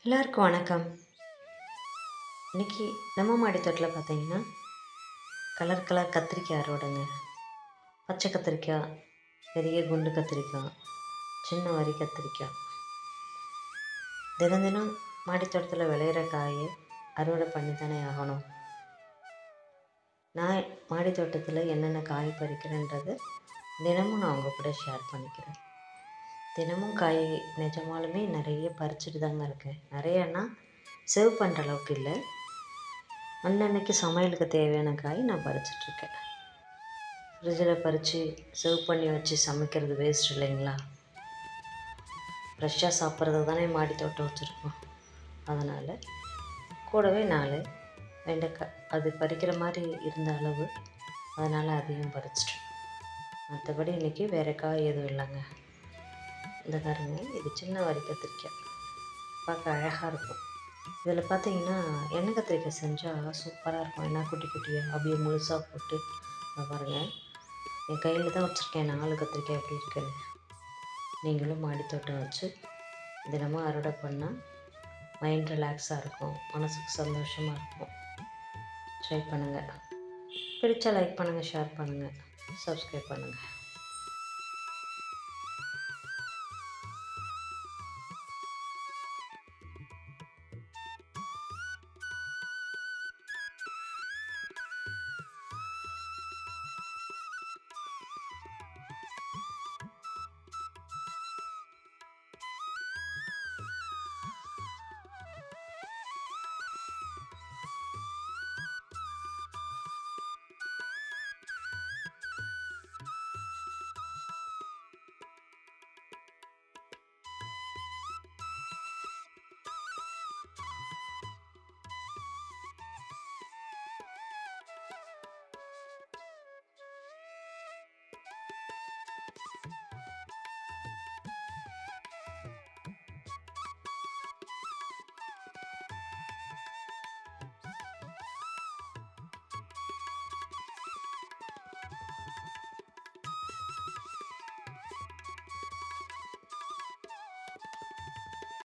எல்லாருக்கும் வணக்கம் இன்னைக்கு நம்ம மாடி தோட்டில் பார்த்தீங்கன்னா கலர் கலர் கத்திரிக்காய் அறுவடைங்க பச்சை கத்திரிக்காய் பெரிய குண்டு கத்திரிக்காய் சின்ன வரி கத்திரிக்காய் தினம் தினம் மாடி தோட்டத்தில் விளையிற காயை அறுவடை பண்ணி தானே ஆகணும் நான் மாடி தோட்டத்தில் என்னென்ன காய் பறிக்கிறேன்றது தினமும் நான் உங்கள் கூட ஷேர் பண்ணிக்கிறேன் தினமும் காய் நிஜமாலுமே நிறைய பறிச்சுட்டு தாங்க இருக்கேன் நிறையன்னா சேவ் பண்ணுற அளவுக்கு இல்லை அன்னன்னைக்கு சமையலுக்கு தேவையான காய் நான் பறிச்சிட்ருக்கேன் ஃப்ரிட்ஜில் பறித்து சேவ் பண்ணி வச்சு சமைக்கிறது வேஸ்ட் இல்லைங்களா ஃப்ரெஷ்ஷாக சாப்பிட்றது தானே மாடி தோட்டம் வச்சுருக்கோம் அதனால் கூடவே நாலு வெண்டைக்காய் அது பறிக்கிற மாதிரி இருந்த அளவு அதனால் அதையும் பறிச்சிட்டேன் மற்றபடி இன்றைக்கி வேறு காய் எதுவும் இல்லைங்க இந்த பாருங்க இது சின்ன வரி கத்திரிக்காய் பார்க்க அழகாக இருக்கும் இதில் பார்த்தீங்கன்னா எண்ணெய் கத்திரிக்காய் செஞ்சால் சூப்பராக இருக்கும் என்ன குட்டி குட்டியாக அப்படியே முழுசாக போட்டு இதை பாருங்கள் என் கையில் தான் வச்சுருக்கேன் நாலு கத்திரிக்காய் எப்படி இருக்குன்னு நீங்களும் மாடி தோட்டம் வச்சு தினமும் அறுவடை பண்ணால் மைண்ட் ரிலாக்ஸாக இருக்கும் மனசுக்கு சந்தோஷமாக இருக்கும் ட்ரை பண்ணுங்கள் பிடிச்சா லைக் பண்ணுங்கள் ஷேர் பண்ணுங்கள் சப்ஸ்கிரைப் பண்ணுங்கள்